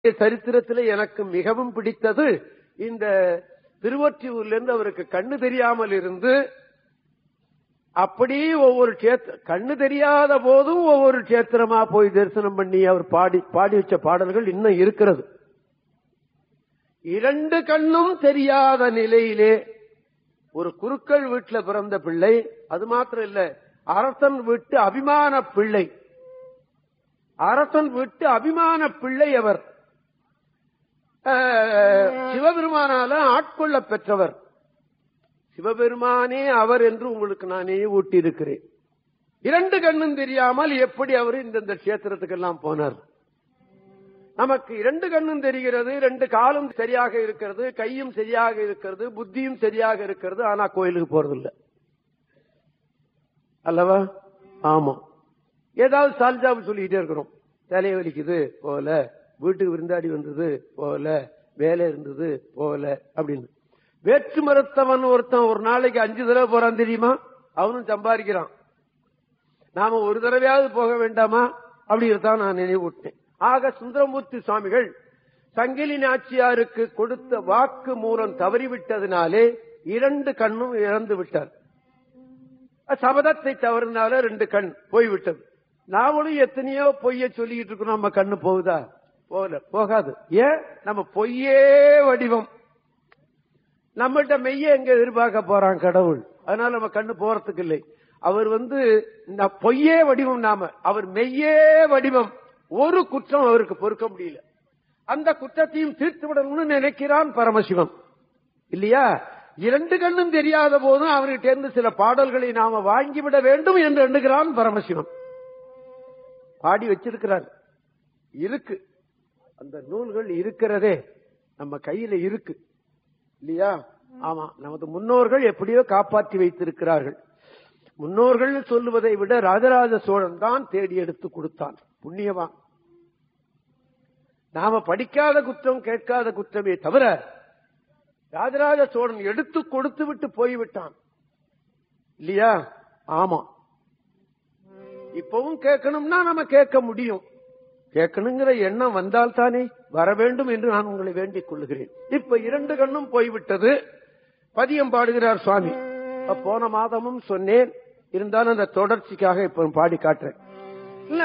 சரித்திரத்தில் எனக்கு மிகவும் பிடித்தது இந்த திருவொற்றியூர்ல இருந்து அவருக்கு கண்ணு தெரியாமல் இருந்து அப்படியே ஒவ்வொரு கேத்திர கண்ணு தெரியாத போதும் ஒவ்வொரு கேத்திரமா போய் தரிசனம் பண்ணி அவர் பாடி பாடி வச்ச பாடல்கள் இன்னும் இருக்கிறது இரண்டு கண்ணும் தெரியாத நிலையிலே ஒரு குருக்கள் வீட்டுல பிறந்த பிள்ளை அது மாத்திரம் இல்ல அரசன் வீட்டு அபிமான பிள்ளை அரசன் வீட்டு அபிமான பிள்ளை அவர் அஹ், சிவபெருமானால ஆட்கொள்ள பெற்றவர் சிவபெருமானே அவர் என்று உங்களுக்கு நானே ஊட்டியிருக்கிறேன் இரண்டு கண்ணும் தெரியாமல் எப்படி அவர் இந்த கஷேத்திரத்துக்கெல்லாம் போனார் நமக்கு இரண்டு கண்ணும் தெரிகிறது ரெண்டு காலும் சரியாக இருக்கிறது கையும் சரியாக இருக்கிறது புத்தியும் சரியாக இருக்கிறது ஆனா கோயிலுக்கு போறதில்லை அல்லவா ஆமா ஏதாவது சால்ஜாபு சொல்லிக்கிட்டே இருக்கிறோம் தலையை வலிக்குது போல வீட்டுக்கு விருந்தாடி வந்தது போல வேலை இருந்தது போல அப்படின்னு வேற்று மருத்துவன் ஒருத்தன் ஒரு நாளைக்கு அஞ்சு தடவை போறான் தெரியுமா அவனும் சம்பாதிக்கிறான் நாம ஒரு தடவையாவது போக வேண்டாமா அப்படிதான் நான் நினைவூட்டேன் ஆக சுந்தரமூர்த்தி சுவாமிகள் சங்கிலி நாச்சியாருக்கு கொடுத்த வாக்கு மூலம் தவறிவிட்டதினாலே இரண்டு கண்ணும் இழந்து விட்டார் சபதத்தை தவறினால ரெண்டு கண் போய்விட்டது நாமளும் எத்தனையோ பொய்ய சொல்லிக்கிட்டு இருக்கோம் நம்ம கண்ணு போகுதா போகல போகாது ஏன் நம்ம பொய்யே வடிவம் நம்மகிட்ட மெய்ய எங்க எதிர்பார்க்க போறான் கடவுள் அதனால நம்ம கண்ணு போறதுக்கு இல்லை அவர் வந்து ந- பொய்யே வடிவம் நாம அவர் மெய்யே வடிவம் ஒரு குற்றம் அவருக்கு பொறுக்க முடியல அந்த குற்றத்தையும் தீர்த்து விடணும்னு நினைக்கிறான் பரமசிவம் இல்லையா இரண்டு கண்ணும் தெரியாத போதும் அவர்கிட்ட இருந்து சில பாடல்களை நாம வாங்கிவிட வேண்டும் என்று எண்ணுகிறான் பரமசிவம் பாடி வச்சிருக்கிறார் இருக்கு அந்த நூல்கள் இருக்கிறதே நம்ம கையில இருக்கு இல்லையா ஆமா நமது முன்னோர்கள் எப்படியோ காப்பாற்றி வைத்திருக்கிறார்கள் முன்னோர்கள் சொல்லுவதை விட ராஜராஜ சோழன் தான் தேடி எடுத்து கொடுத்தான் புண்ணியவான் நாம படிக்காத குற்றம் கேட்காத குற்றமே தவிர ராஜராஜ சோழன் எடுத்து கொடுத்து விட்டு போய்விட்டான் இல்லையா ஆமா இப்பவும் கேட்கணும்னா நம்ம கேட்க முடியும் கேட்கணுங்கிற எண்ணம் வந்தால் தானே வர வேண்டும் என்று நான் உங்களை வேண்டிக் கொள்ளுகிறேன் இப்ப இரண்டு கண்ணும் போய்விட்டது பதியம் பாடுகிறார் சுவாமி அப்ப போன மாதமும் சொன்னேன் இருந்தாலும் அந்த தொடர்ச்சிக்காக இப்ப பாடி காட்டுறேன்